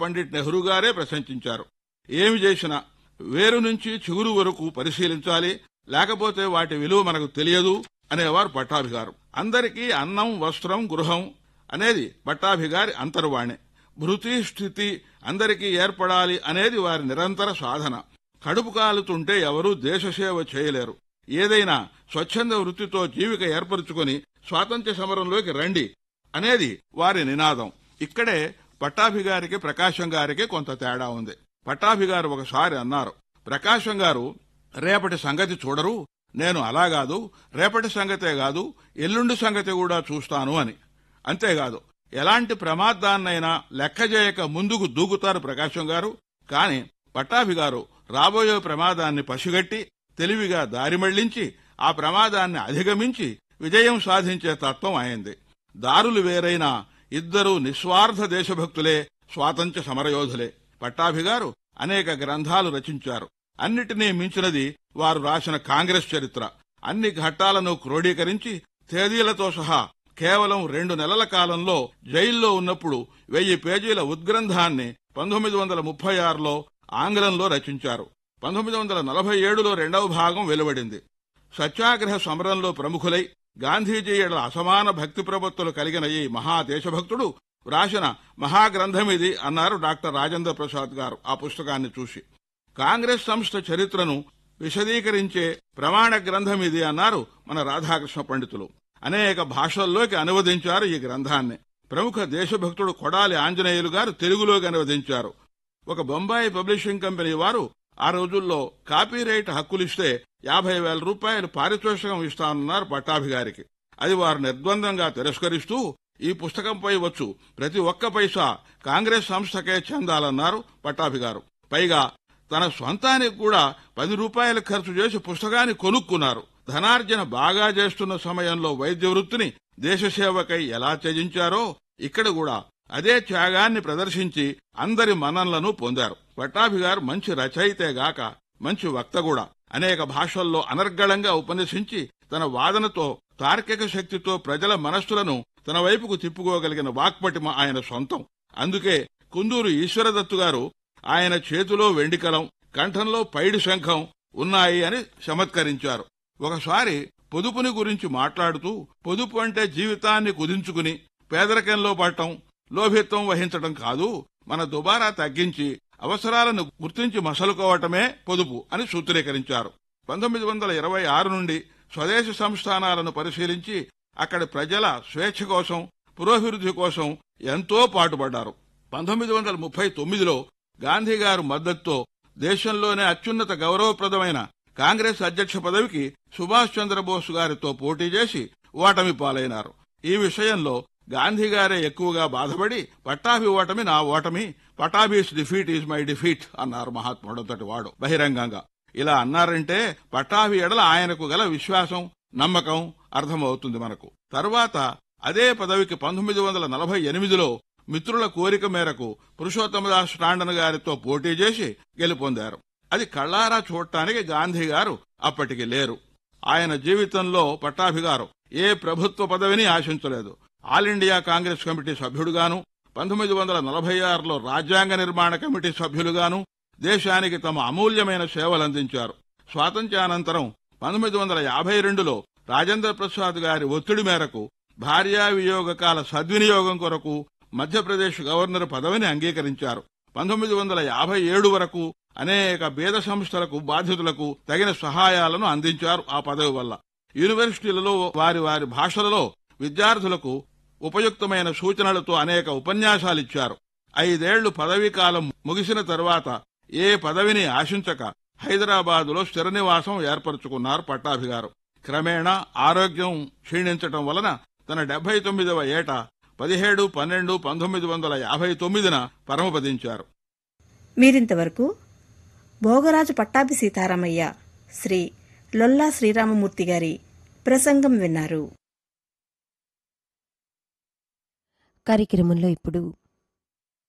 పండిట్ నెహ్రూ గారే ప్రశంసించారు ఏమి చేసినా వేరు నుంచి చిగురు వరకు పరిశీలించాలి లేకపోతే వాటి విలువ మనకు తెలియదు అనేవారు పట్టాభి గారు అందరికీ అన్నం వస్త్రం గృహం అనేది పట్టాభి గారి అంతర్వాణి భృతి స్థితి అందరికీ ఏర్పడాలి అనేది వారి నిరంతర సాధన కడుపు కాలుతుంటే ఎవరూ దేశసేవ చేయలేరు ఏదైనా స్వచ్ఛంద వృత్తితో జీవిక ఏర్పరచుకొని స్వాతంత్ర్య సమరంలోకి రండి అనేది వారి నినాదం ఇక్కడే పట్టాభి గారికి ప్రకాశం గారికి కొంత తేడా ఉంది పట్టాభి గారు ఒకసారి అన్నారు ప్రకాశం గారు రేపటి సంగతి చూడరు నేను అలా కాదు రేపటి సంగతే కాదు ఎల్లుండి సంగతి కూడా చూస్తాను అని అంతేకాదు ఎలాంటి ప్రమాదాన్నైనా లెక్క చేయక ముందుకు దూకుతారు ప్రకాశం గారు కాని పట్టాభి గారు రాబోయే ప్రమాదాన్ని పసిగట్టి తెలివిగా దారి మళ్లించి ఆ ప్రమాదాన్ని అధిగమించి విజయం సాధించే తత్వం అయింది దారులు వేరైనా ఇద్దరూ నిస్వార్థ దేశభక్తులే స్వాతంత్ర్య సమరయోధులే పట్టాభి గారు అనేక గ్రంథాలు రచించారు అన్నిటినీ మించినది వారు రాసిన కాంగ్రెస్ చరిత్ర అన్ని ఘట్టాలను క్రోడీకరించి తేదీలతో సహా కేవలం రెండు నెలల కాలంలో జైల్లో ఉన్నప్పుడు వెయ్యి పేజీల ఉద్గ్రంథాన్ని పంతొమ్మిది వందల ముప్పై ఆరులో ఆంగ్లంలో రచించారు పంతొమ్మిది వందల నలభై ఏడులో రెండవ భాగం వెలువడింది సత్యాగ్రహ సమరంలో ప్రముఖులై గాంధీజీ ఎడల అసమాన భక్తి ప్రపత్తులు కలిగిన ఈ మహాదేశభక్తుడు వ్రాసిన మహాగ్రంథమిది అన్నారు డాక్టర్ రాజేంద్ర ప్రసాద్ గారు ఆ పుస్తకాన్ని చూసి కాంగ్రెస్ సంస్థ చరిత్రను విశదీకరించే ప్రమాణ గ్రంథం ఇది అన్నారు మన రాధాకృష్ణ పండితులు అనేక భాషల్లోకి అనువదించారు ఈ గ్రంథాన్ని ప్రముఖ దేశభక్తుడు కొడాలి ఆంజనేయులు గారు తెలుగులోకి అనువదించారు ఒక బొంబాయి పబ్లిషింగ్ కంపెనీ వారు ఆ రోజుల్లో కాపీరైట్ హక్కులిస్తే యాభై వేల రూపాయలు పారితోషికం ఇస్తానన్నారు పట్టాభి గారికి అది వారు నిర్ద్వందంగా తిరస్కరిస్తూ ఈ పుస్తకంపై వచ్చు ప్రతి ఒక్క పైసా కాంగ్రెస్ సంస్థకే చెందాలన్నారు పట్టాభి గారు పైగా తన స్వంతానికి కూడా పది రూపాయలు ఖర్చు చేసి పుస్తకాన్ని కొనుక్కున్నారు ధనార్జన బాగా చేస్తున్న సమయంలో వైద్య వృత్తిని దేశసేవకై ఎలా త్యజించారో ఇక్కడ కూడా అదే త్యాగాన్ని ప్రదర్శించి అందరి మన్ననలను పొందారు పట్టాభి గారు మంచి రచయితే గాక మంచి వక్త కూడా అనేక భాషల్లో అనర్గళంగా ఉపన్యసించి తన వాదనతో తార్కిక శక్తితో ప్రజల మనస్సులను తన వైపుకు తిప్పుకోగలిగిన వాక్పటిమ ఆయన సొంతం అందుకే కుందూరు ఈశ్వరదత్తు గారు ఆయన చేతిలో వెండికలం కంఠంలో పైడి శంఖం ఉన్నాయి అని చమత్కరించారు ఒకసారి పొదుపుని గురించి మాట్లాడుతూ పొదుపు అంటే జీవితాన్ని కుదించుకుని పేదరికంలో పడటం లోభిత్వం వహించటం కాదు మన దుబారా తగ్గించి అవసరాలను గుర్తించి మసలుకోవటమే పొదుపు అని సూత్రీకరించారు పంతొమ్మిది వందల ఇరవై ఆరు నుండి స్వదేశ సంస్థానాలను పరిశీలించి అక్కడి ప్రజల స్వేచ్ఛ కోసం పురోభివృద్ధి కోసం ఎంతో పాటుపడ్డారు పంతొమ్మిది వందల ముప్పై తొమ్మిదిలో గాంధీ గారు మద్దతుతో దేశంలోనే అత్యున్నత గౌరవప్రదమైన కాంగ్రెస్ అధ్యక్ష పదవికి సుభాష్ చంద్రబోస్ గారితో పోటీ చేసి ఓటమి పాలైనారు ఈ విషయంలో గాంధీ గారే ఎక్కువగా బాధపడి పట్టాభి ఓటమి నా ఓటమి Pattabhi's defeat is my defeat అన్నారు మహాత్ముడంతటి వాడు బహిరంగంగా ఇలా అన్నారంటే పట్టాభి ఎడల ఆయనకు గల విశ్వాసం నమ్మకం అర్థమవుతుంది మనకు తరువాత అదే పదవికి పంతొమ్మిది వందల నలభై ఎనిమిదిలో మిత్రుల కోరిక మేరకు పురుషోత్తమదాస్ టాండన్ గారితో పోటీ చేసి గెలుపొందారు అది కళ్ళారా చూడటానికి గాంధీ గారు అప్పటికి లేరు ఆయన జీవితంలో పట్టాభి గారు ఏ ప్రభుత్వ పదవిని ఆశించలేదు ఆల్ ఇండియా కాంగ్రెస్ కమిటీ సభ్యుడుగాను పంతొమ్మిది వందల నలభై ఆరులో రాజ్యాంగ నిర్మాణ కమిటీ సభ్యులుగాను దేశానికి తమ అమూల్యమైన సేవలందించారు స్వాతంత్ర్యానంతరం పంతొమ్మిది వందల యాభై రెండులో రాజేంద్ర ప్రసాద్ గారి ఒత్తిడి మేరకు భార్యా వియోగకాల సద్వినియోగం కొరకు మధ్యప్రదేశ్ గవర్నర్ పదవిని అంగీకరించారు పంతొమ్మిది వందల యాభై ఏడు వరకు అనేక బేద సంస్థలకు బాధితులకు తగిన సహాయాలను అందించారు ఆ పదవి వల్ల యూనివర్సిటీలలో వారి వారి భాషలలో విద్యార్థులకు ఉపయుక్తమైన సూచనలతో అనేక ఉపన్యాసాలిచ్చారు ఐదేళ్లు పదవీ కాలం ముగిసిన తరువాత ఏ పదవిని ఆశించక హైదరాబాదులో స్థిర నివాసం ఏర్పరచుకున్నారు పట్టాభి గారు క్రమేణా ఆరోగ్యం క్షీణించటం వలన తన డెబ్బై తొమ్మిదవ ఏట పదిహేడు పన్నెండు పంతొమ్మిది వందల యాభై తొమ్మిదిన పరమపదించారు మీరింతవరకు భోగరాజు పట్టాభి సీతారామయ్య శ్రీ లొల్లా శ్రీరామమూర్తి గారి ప్రసంగం విన్నారు కార్యక్రమంలో ఇప్పుడు